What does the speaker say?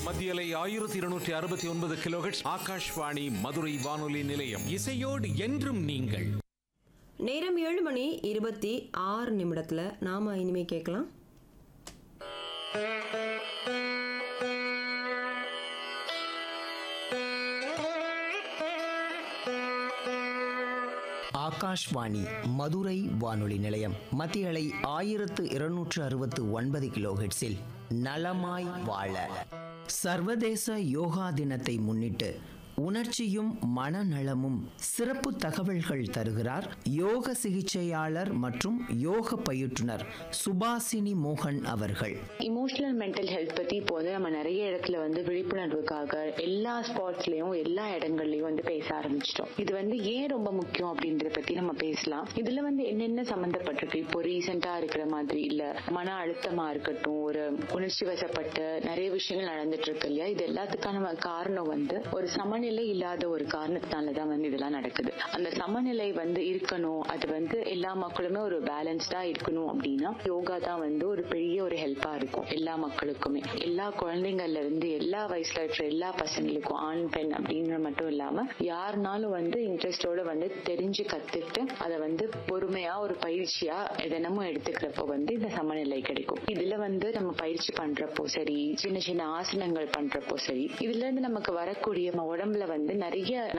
மத்தியலை ஆயிரத்தி இருநூற்றி அறுபத்தி ஒன்பது கிலோஹெட்ஸ் ஆகாஷ்வாணி மதுரை வானொலி நிலையம் இசையோடு என்றும் நீங்கள் நேரம் ஏழு மணி இருபத்தி ஆறு நிமிடத்தில் நாம் இனிமே கேட்கலாம் ஆகாஷ்வாணி மதுரை வானொலி நிலையம் மத்தியலை ஆயிரத்து இருநூற்று அறுபத்து ஒன்பது கிலோஹெட்ஸில் நலமாய் வாழ சர்வதேச யோகா தினத்தை முன்னிட்டு உணர்ச்சியும் மனநலமும் சிறப்பு தகவல்கள் தருகிறார் யோக சிகிச்சையாளர் மற்றும் யோக பயிற்றுனர் சுபாசினி மோகன் அவர்கள் இமோஷனல் மென்டல் ஹெல்த் பத்தி இப்போ வந்து நம்ம நிறைய இடத்துல வந்து விழிப்புணர்வுக்காக எல்லா ஸ்பாட்ஸ்லயும் எல்லா இடங்கள்லயும் வந்து பேச ஆரம்பிச்சிட்டோம் இது வந்து ஏன் ரொம்ப முக்கியம் அப்படின்றத பத்தி நம்ம பேசலாம் இதுல வந்து என்னென்ன சம்பந்தப்பட்டிருக்கு இப்போ ரீசெண்டா இருக்கிற மாதிரி இல்ல மன அழுத்தமா இருக்கட்டும் ஒரு உணர்ச்சி வசப்பட்டு நிறைய விஷயங்கள் நடந்துட்டு இருக்கு இல்லையா இது எல்லாத்துக்கான காரணம் வந்து ஒரு சமநிலை இல்லாத ஒரு காரணத்தினாலதான் வந்து இதெல்லாம் நடக்குது அந்த சமநிலை வந்து இருக்கணும் அது வந்து எல்லா மக்களுமே ஒரு பேலன்ஸ்டா இருக்கணும் அப்படின்னா யோகா தான் வந்து ஒரு பெரிய ஒரு ஹெல்ப்பா இருக்கும் எல்லா மக்களுக்குமே எல்லா குழந்தைங்கள்ல இருந்து எல்லா வயசுல இருக்கிற எல்லா பசங்களுக்கும் ஆண் பெண் அப்படின்னு மட்டும் இல்லாம யாருனாலும் வந்து இன்ட்ரெஸ்டோட வந்து தெரிஞ்சு கத்துட்டு அதை வந்து பொறுமையா ஒரு பயிற்சியா தினமும் எடுத்துக்கிறப்போ வந்து இந்த சமநிலை கிடைக்கும் இதுல வந்து நம்ம பயிற்சி பண்றப்போ சரி சின்ன சின்ன ஆசனங்கள் பண்றப்போ சரி இதுல இருந்து நமக்கு வரக்கூடிய நம்ம உடம்புல வந்து நிறைய